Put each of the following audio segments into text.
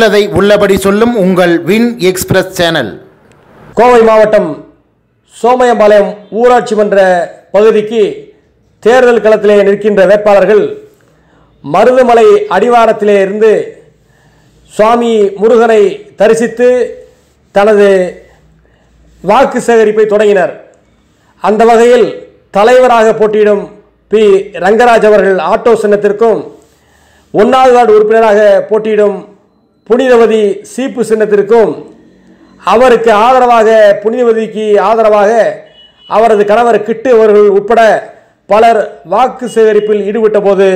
உள்ளதை உள்ளபடி சொல்லும் உங்கள் வின் எக்ஸ்பிரஸ் சேனல் கோவை மாவட்டம் சோமயம்பாளையம் ஊராட்சி மன்ற பகுதிக்கு தேர்தல் களத்திலே நிற்கின்ற வேட்பாளர்கள் மருதுமலை அடிவாரத்திலே இருந்து சுவாமி முருகனை தரிசித்து தனது வாக்கு சேகரிப்பை தொடங்கினர் அந்த வகையில் தலைவராக போட்டியிடும் பி ரங்கராஜ் அவர்கள் ஆட்டோ சின்னத்திற்கும் ஒன்றாவது வார்டு உறுப்பினராக போட்டியிடும் புனிதவதி சீப்பு சின்னத்திற்கும் அவருக்கு ஆதரவாக புனிதவதிக்கு ஆதரவாக அவரது கணவர் கிட்டு அவர்கள் உட்பட பலர் வாக்கு சேகரிப்பில் ஈடுபட்ட போது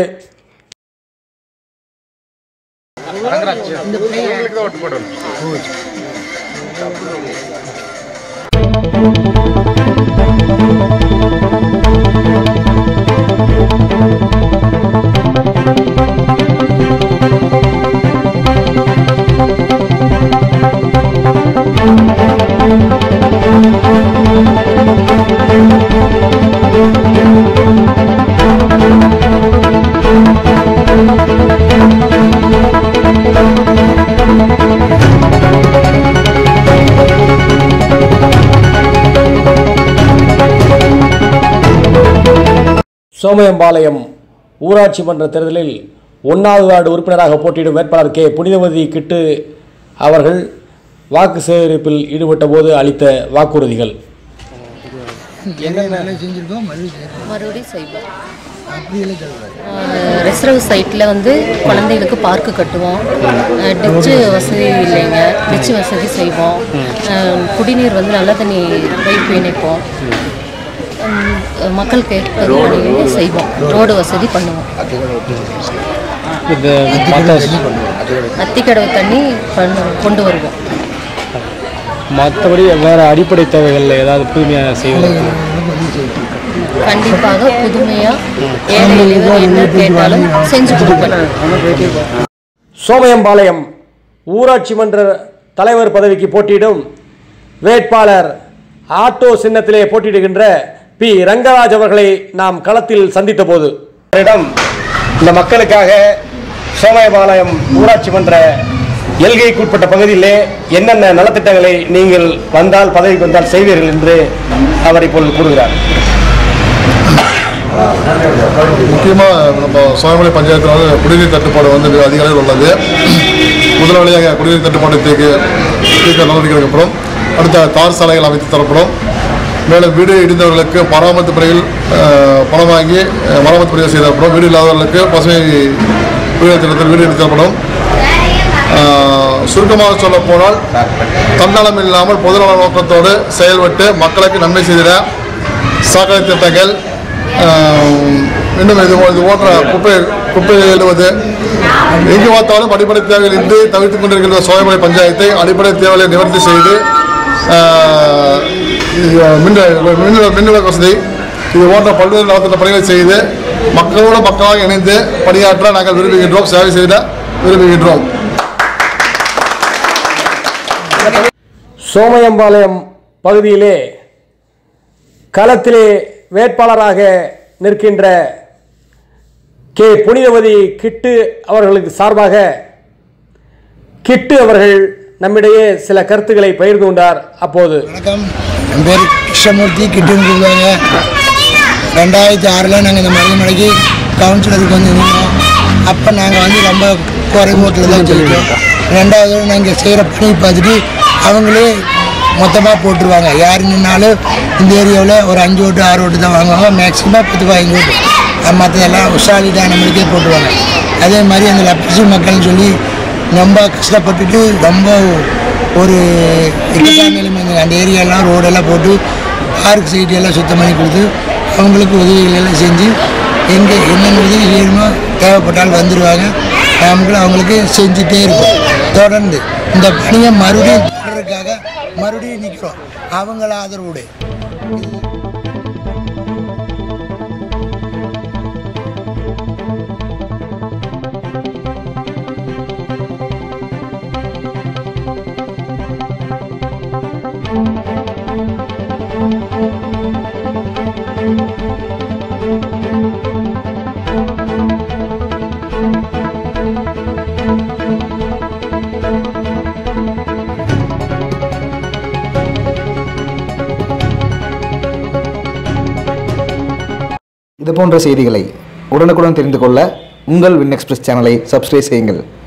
சோமயம்பாளையம் ஊராட்சி மன்ற தேர்தலில் ஒன்றாவது வார்டு உறுப்பினராக போட்டியிடும் வேட்பாளர் கே புனிதவதி கிட்டு அவர்கள் வாக்கு சேகரிப்பில் ஈடுபட்ட போது அளித்த வாக்குறுதிகள் செஞ்சிருக்கோம் மறுபடியும் செய்யறோம். மறுபடியும் செய்வோம் அப்படியெல்லாம் சொல்றாரு ரிசர்வ் சைட்டில் வந்து குழந்தைகளுக்கு பார்க்கு கட்டுவோம் டிச்சு வசதி இல்லைங்க டிச்சு வசதி செய்வோம் அஹ், குடிநீர் வந்து நல்ல தண்ணி பைப் இணைப்போம் உம், மக்கள் கேட்பது வழியிலே செய்வோம் ரோடு வசதி பண்ணுவோம் இந்த அத்திக்கடவு தண்ணி பண்ணு கொண்டு வருவோம் மற்றபடி வேறு அடிப்படை தேவைகளில் ஏதாவது புதுமையாக செய்வது கண்டிப்பாக புதுமையாக ஏழை எளிவர் என்ன கேட்டாலும் செஞ்சு கொடுப்பேன் சோமயம்பாளையம் ஊராட்சி மன்ற தலைவர் பதவிக்கு போட்டியிடும் வேட்பாளர் ஆட்டோ சின்னத்திலே போட்டியிடுகின்ற பி ரங்கராஜ் அவர்களை நாம் களத்தில் சந்தித்த போது இடம் இந்த மக்களுக்காக சோமயம்பாளையம் ஊராட்சி மன்ற எல்கைக்குட்பட்ட பகுதியிலே என்னென்ன நலத்திட்டங்களை நீங்கள் வந்தால் பதவிக்கு வந்தால் செய்வீர்கள் என்று அவர் இப்பொழுது கூறுகிறார் முக்கியமாக நம்ம சுவாமிமலை பஞ்சாயத்தில் வந்து குடிநீர் தட்டுப்பாடு வந்து அதிக அளவில் உள்ளது முதல் வழியாக குடிநீர் தட்டுப்பாடு தீர்க்க தீர்க்க நடவடிக்கைகளுக்கு அப்புறம் அடுத்த தார் சாலைகள் அமைத்து தரப்படும் மேலும் வீடு இடிந்தவர்களுக்கு பராமரிப்பு முறையில் அஹ், பணம் வாங்கி அஹ், மராமத்து முறையில் செய்து தரப்படும் வீடு இல்லாதவர்களுக்கு பசுமை வீடு திட்டத்தில் வீடு எடுத்து தரப்படும் ஆஹ், சுருக்கமாக சொல்ல போனால் தன்னலம் இல்லாமல் பொதுநல நோக்கத்தோடு செயல்பட்டு மக்களுக்கு நன்மை செய்திட சாக்கடை திட்டங்கள் ஆஹ், இன்னும் இது போ- இது போன்ற குப்பை குப்பை எழுவது எங்கு பார்த்தாலும் அடிப்படை தேவைகள் இன்றி தவிர்த்துக் கொண்டிருக்கின்ற சோழமலை பஞ்சாயத்தை அடிப்படை தேவைகளை நிவர்த்தி செய்து ஆஹ், இது மின் மின் மின் விளக்கு வசதி இது போன்ற பல்வேறு நலத்திட்ட பணிகளை செய்து மக்களோடு மக்களாக இணைந்து பணியாற்ற நாங்கள் விரும்புகின்றோம் சேவை செய்த விரும்புகின்றோம் சோமயம்பாளையம் பகுதியிலே களத்திலே வேட்பாளராக நிற்கின்ற கே புனிதவதி கிட்டு அவர்களுக்கு சார்பாக கிட்டு அவர்கள் நம்மிடையே சில கருத்துக்களை பகிர்ந்து கொண்டார் அப்போது வணக்கம் என் பேர் கிருஷ்ணமூர்த்தி கிட்டுன்னு சொல்லுவாங்க ரெண்டாயிரத்தி ஆறில் நாங்கள் இந்த மருதமலைக்கு கவுன்சிலருக்கு வந்து நின்றோம் அப்போ நாங்கள் வந்து ரொம்ப குறை ஓட்டில் தான் ஜெயித்தோம் ரெண்டாவது நாங்கள் செய்கிற பணி பார்த்துட்டு அவங்களே மொத்தமாக போட்டுருவாங்க யார் நின்னாலும் இந்த ஏரியாவில் ஒரு அஞ்சு ஓட்டு ஆறு ஓட்டு தான் வாங்குவாங்க மேக்ஸிமம் பத்து பதினஞ்சு ஓட்டு மற்றதெல்லாம் உஷாலிட்டாக நம்மளுக்கே போட்டுருவாங்க அதே மாதிரி அந்த லப்சி மக்கள்னு சொல்லி ரொம்ப கஷ்டப்பட்டுட்டு ரொம்ப ஒரு இக்கட்டான நிலைமை இருந்தது. அந்த ஏரியாலாம் ரோடெல்லாம் போட்டு பார்க் சைட் எல்லாம் சுத்தம் பண்ணி கொடுத்து அவங்களுக்கு உதவிகள் எல்லாம் செஞ்சு எங்கே என்னென்ன உதவி வேணுமோ தேவைப்பட்டால் வந்துடுவாங்க நாமளும் அவங்களுக்கு செஞ்சுட்டே இருக்கோம் தொடர்ந்து இந்த பணியை மறுபடியும் தொடர்றதுக்காக மறுபடியும் நிற்கிறோம் அவங்கள ஆதரவோடு இது போன்ற செய்திகளை உடனுக்குடன் தெரிந்து கொள்ள உங்கள் வின் எக்ஸ்பிரஸ் சேனலை சப்ஸ்கிரைப் செய்யுங்கள்